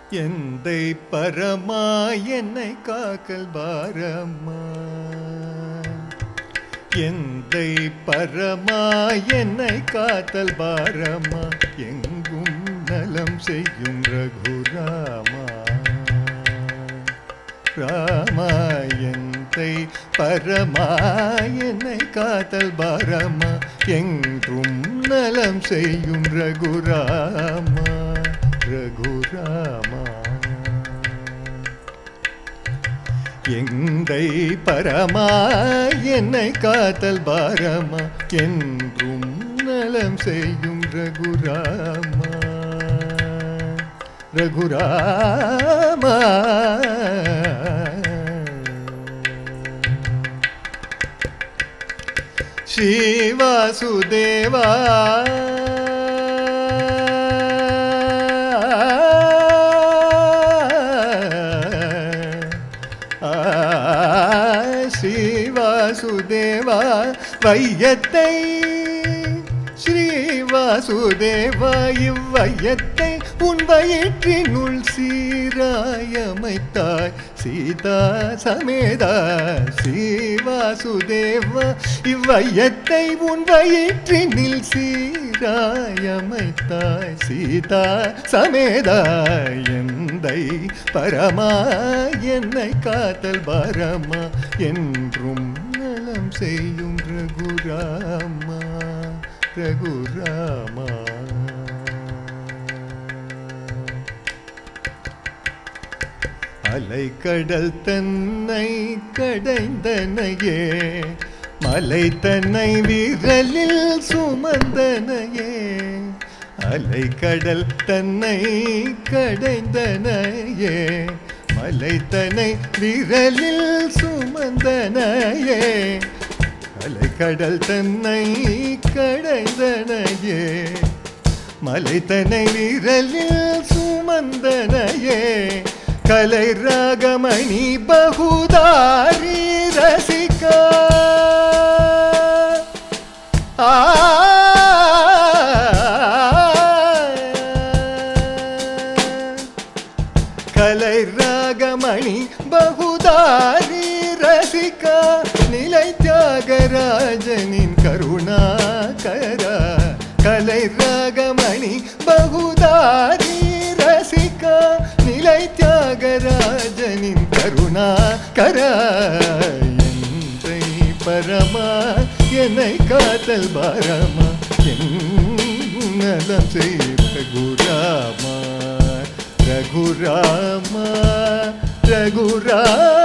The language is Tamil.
எந்தை பரமா என்னை காக்கல் பாரம்மா எந்தை பரமா என்னை காத்தல் பாரமா எங்கும் நலம் செய்யும் ரகுராமா ராமா எந்தை பரமா என்னை காத்தல் பாரமா எங்கும் நலம் செய்யும் ரகுராமா ரகுராமா எந்தை பரமா என்னை காத்தல் பாரமா என்றும் நலம் செய்யும் ரகுராமா ரகுராமா ஸ்ரீவாசுதேவா ஸ்ரீவாசுதேவா வையத்தை ஸ்ரீவாசுதேவா இவ்வையத்தை உன் வயிற்றினுள் சீராயமைத்தாய் சீதா சமேதா ஸ்ரீவாசுதேவா இவ்வையத்தை உன் வயிற்றினில் சீராயமைத்தாய் சீதா சமேதா எந்தை பரமா என்னை காத்தல் பரமா என்றும் நலம் செய்யும் ரகுராமா ரகுராமா அலைக்கடல் தன்னை கடைந்தனையே மலை தன்னை விரலில் சுமந்தனையே அலைக்கடல் தன்னை கடைந்தனையே மலை தன்னை விரலில் சுமந்தனையே அலைக்கடல் தன்னை கடைந்தனையே மலை தன்னை விரலில் சுமந்தனையே கலை ராகமணி பகுதாரி ரசிகா ஆ கலை ராகமணி பகுதாரி ரசிகா நிலை தியாகராஜனின் கருணாகர கலை ராகமணி பகுதாரி ரசிகா நிலை தியாகராஜனின் கருணாகர எந்தை பரமா என்னை காத்தல் பாரமா என் நலம் செய் ரகுராமா ரகுராமா ரகுராமா